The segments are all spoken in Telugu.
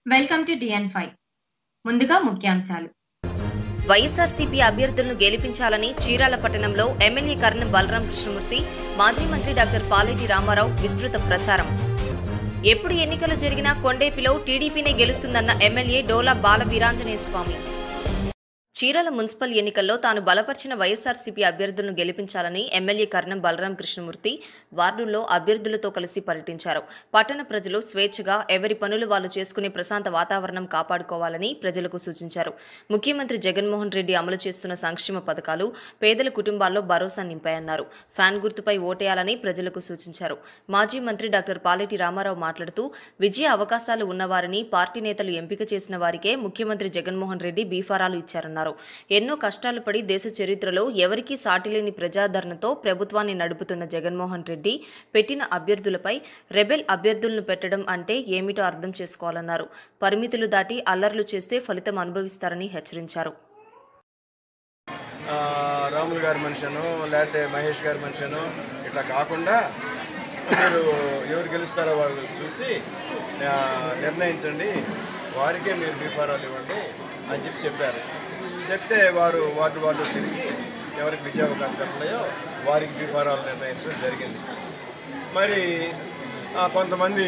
వెల్కమ్ టు టిఎన్ ఫైవ్ ముందుగా ముఖ్యాంశాలు వైఎస్ఆర్సీపీ అభ్యర్థులను గెలిపించాలని చీరాల పట్టణంలో ఎమ్మెల్యే కర్ణం బలరాం కృష్ణమూర్తి మాజీ మంత్రి డాక్టర్ పాలేటి రామారావు విస్తృత ప్రచారం ఎప్పుడు ఎన్నికలు జరిగినా కొండేపిలో టీడీపీనే గెలుస్తుందన్న ఎమ్మెల్యే డోలా బాల వీరాంజనేయ స్వామి చీరాల మున్సిపల్ ఎన్నికల్లో తాను బలపరిచిన వైఎస్ఆర్సీపీ అభ్యర్థులను గెలిపించాలని ఎమ్మెల్యే కర్ణం బలరాం కృష్ణమూర్తి వార్డుల్లో అభ్యర్థులతో కలిసి పర్యటించారు పట్టణ ప్రజలు స్వేచ్ఛగా ఎవరి పనులు వాళ్ళు చేసుకునే ప్రశాంత వాతావరణం కాపాడుకోవాలని ప్రజలకు సూచించారు ముఖ్యమంత్రి జగన్మోహన్ రెడ్డి అమలు చేస్తున్న సంక్షేమ పథకాలు పేదల కుటుంబాల్లో భరోసా నింపాయన్నారు ఫ్యాన్ గుర్తుపై ఓటేయాలని ప్రజలకు సూచించారు మాజీ మంత్రి డాక్టర్ పాలేటి రామారావు మాట్లాడుతూ విజయ అవకాశాలు ఉన్నవారిని పార్టీ నేతలు ఎంపిక చేసిన వారికే ముఖ్యమంత్రి జగన్మోహన్ రెడ్డి బీఫారాలు ఇచ్చారన్నారు ఎన్నో కష్టాలు పడి దేశ చరిత్రలో ఎవరికీ సాటిలేని ప్రజాదరణతో ప్రభుత్వాన్ని నడుపుతున్న జగన్మోహన్ రెడ్డి పెట్టిన అభ్యర్థులపై రెబెల్ అభ్యర్థులను పెట్టడం అంటే ఏమిటో అర్థం చేసుకోవాలన్నారు పరిమితులు దాటి అల్లర్లు చేస్తే ఫలితం అనుభవిస్తారని హెచ్చరించారు ఆ, రాములు గారి మనిషిను లేకపోతే మహేష్ గారి మనిషిను ఇట్లా కాకుండా మీరు ఎవరు గెలుస్తారో వాళ్ళు చూసి ఆ, నిర్ణయించండి వారికే మీరు బీఫారాలు ఇవ్వండి అని చెప్పి చెప్పారు చెప్తే వారు వార్డు వార్డు తిరిగి ఎవరికి విజయ అవకాశాలు ఉన్నాయో వారికి బీఫారాలు నిర్ణయించడం జరిగింది మరి ఆ, కొంతమంది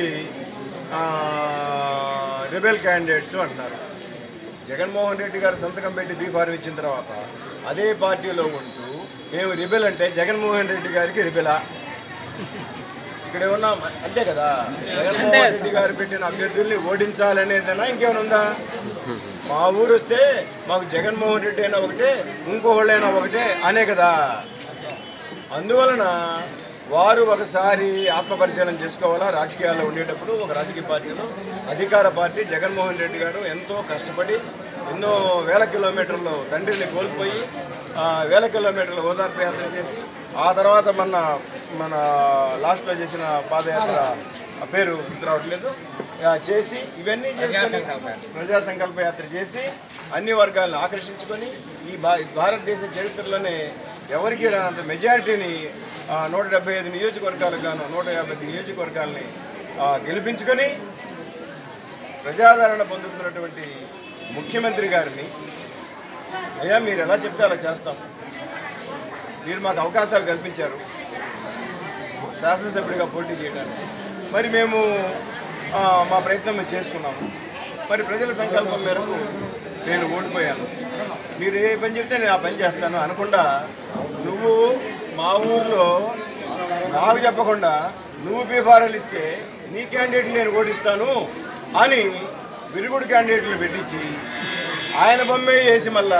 రిబెల్ క్యాండిడేట్స్ అంటున్నారు జగన్మోహన్ రెడ్డి గారు సంతకం పెట్టి బీఫారం ఇచ్చిన తర్వాత అదే పార్టీలో ఉంటూ మేము రిబెల్ అంటే జగన్మోహన్ రెడ్డి గారికి రిబెలా ఇక్కడ ఏమన్నా అంతే కదా జగన్మోహన్ రెడ్డి గారు పెట్టిన అభ్యర్థుల్ని ఓడించాలనేదైనా ఇంకేమైనా ఉందా మా ఊరు వస్తే మాకు జగన్మోహన్ రెడ్డి అయినా ఒకటే ఇంకోళ్ళైనా ఒకటే అనే కదా అందువలన వారు ఒకసారి ఆత్మపరిశీలన చేసుకోవాలా రాజకీయాల్లో ఉండేటప్పుడు ఒక రాజకీయ పార్టీలో అధికార పార్టీ జగన్మోహన్ రెడ్డి గారు ఎంతో కష్టపడి ఎన్నో వేల కిలోమీటర్లు తండ్రిని కోల్పోయి ఆ, వేల కిలోమీటర్ల ఓదార్పు యాత్ర చేసి ఆ తర్వాత మన మన లాస్ట్లో చేసిన పాదయాత్ర ఆ పేరు గుర్తు రావట్లేదు ఆ, చేసి ఇవన్నీ చేసుకొని ప్రజా సంకల్ప యాత్ర చేసి అన్ని వర్గాలను ఆకర్షించుకొని ఈ భా భారతదేశ చరిత్రలోనే ఎవరికి రానంత మెజారిటీని ఆ, నూట డెబ్బై ఐదు నియోజకవర్గాలకు గాను నూట యాభై ఐదు నియోజకవర్గాల్ని ఆ, గెలిపించుకొని ప్రజాదరణ పొందుతున్నటువంటి ముఖ్యమంత్రి గారిని అయ్యా మీరు ఎలా చెప్తే అలా చేస్తాం మీరు మాకు అవకాశాలు కల్పించారు శాసనసభ్యుడిగా పోటీ చేయడానికి మరి మేము ఆ, మా ప్రయత్నం మేము చేసుకున్నాము మరి ప్రజల సంకల్పం మేరకు నేను ఓడిపోయాను మీరు ఏ పని చెప్తే నేను ఆ పని చేస్తాను అనకుండా నువ్వు మా ఊర్లో నాకు చెప్పకుండా నువ్వు బీఫారాలు ఇస్తే నీ క్యాండిడేట్ నేను ఓడిస్తాను అని విరుగుడు క్యాండిడేట్లు పెట్టించి ఆయన బొమ్మే వేసి మళ్ళా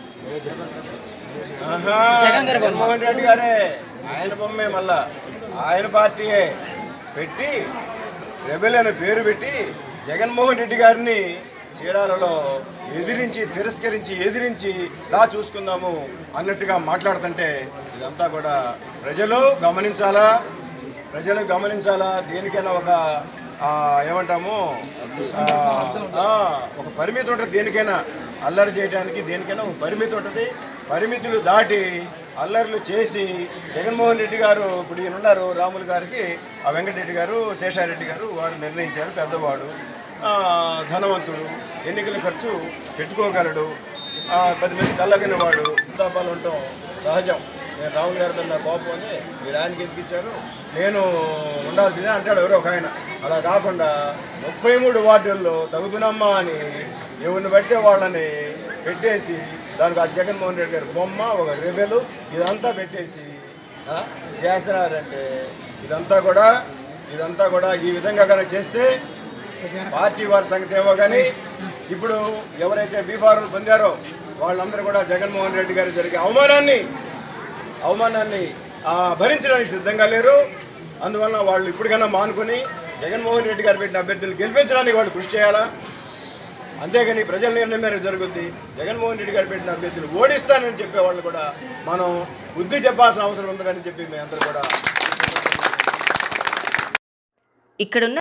ఆహా, జగన్మోహన్ రెడ్డి గారే ఆయన బొమ్మే మళ్ళా ఆయన పార్టీయే పెట్టి రెబెల్ అనే పేరు పెట్టి జగన్మోహన్ రెడ్డి గారిని చీరాలలో ఎదిరించి తిరస్కరించి ఎదిరించి దా చూసుకుందాము అన్నట్టుగా మాట్లాడుతుంటే ఇదంతా కూడా ప్రజలు గమనించాలా ప్రజలు గమనించాలా దేనికైనా ఒక ఆ, ఏమంటాము ఆ, ఆ, ఒక పరిమితి ఉంటుంది దేనికైనా అల్లరి చేయడానికి దేనికైనా ఒక పరిమితి ఉంటుంది పరిమితులు దాటి అల్లర్లు చేసి జగన్మోహన్ రెడ్డి గారు ఇప్పుడు ఈయన ఉన్నారు రాములు గారికి ఆ వెంకటరెడ్డి గారు శేషారెడ్డి గారు వారు నిర్ణయించారు పెద్దవాడు ఆ, ధనవంతుడు ఎన్నికల ఖర్చు పెట్టుకోగలడు ఆ, పది మంది కళ్ళగిన వాడు తాపాలు ఉండటం సహజం నేను రాములు గారి మీద నా కోపం అని మీరు ఆయనకి ఎందుకు ఇచ్చారు నేను ఉండాల్సిందే అంటాడు ఎవరో ఒక ఆయన అలా కాకుండా ముప్పై మూడు వార్డుల్లో తగుదునమ్మా అని ఎవరిని బట్టే వాళ్ళని పెట్టేసి దానికి ఆ జగన్మోహన్ రెడ్డి గారి బొమ్మ ఒక రెబెలు ఇదంతా పెట్టేసి ఆ, చేస్తున్నారంటే ఇదంతా కూడా ఇదంతా కూడా ఈ విధంగా కనుక చేస్తే పార్టీ వారి సంగతి ఏమో కానీ ఇప్పుడు ఎవరైతే బీఫారం పొందారో వాళ్ళందరూ కూడా జగన్మోహన్ రెడ్డి గారి జరిగే అవమానాన్ని అవమానాన్ని ఆ, భరించడానికి సిద్ధంగా లేరు అందువలన వాళ్ళు ఇప్పటికైనా మానుకొని జగన్మోహన్ రెడ్డి గారు పెట్టిన అభ్యర్థులు గెలిపించడానికి వాళ్ళు కృషి చేయాలా అంతేగాని ప్రజల నిర్ణయం మేరకు జరుగుద్ది జగన్మోహన్ రెడ్డి గారు పెట్టిన అభ్యర్థులు ఓడిస్తానని చెప్పే వాళ్ళు కూడా మనం బుద్ధి చెప్పాల్సిన అవసరం ఉందని చెప్పి మీ అందరూ కూడా ఇక్కడున్న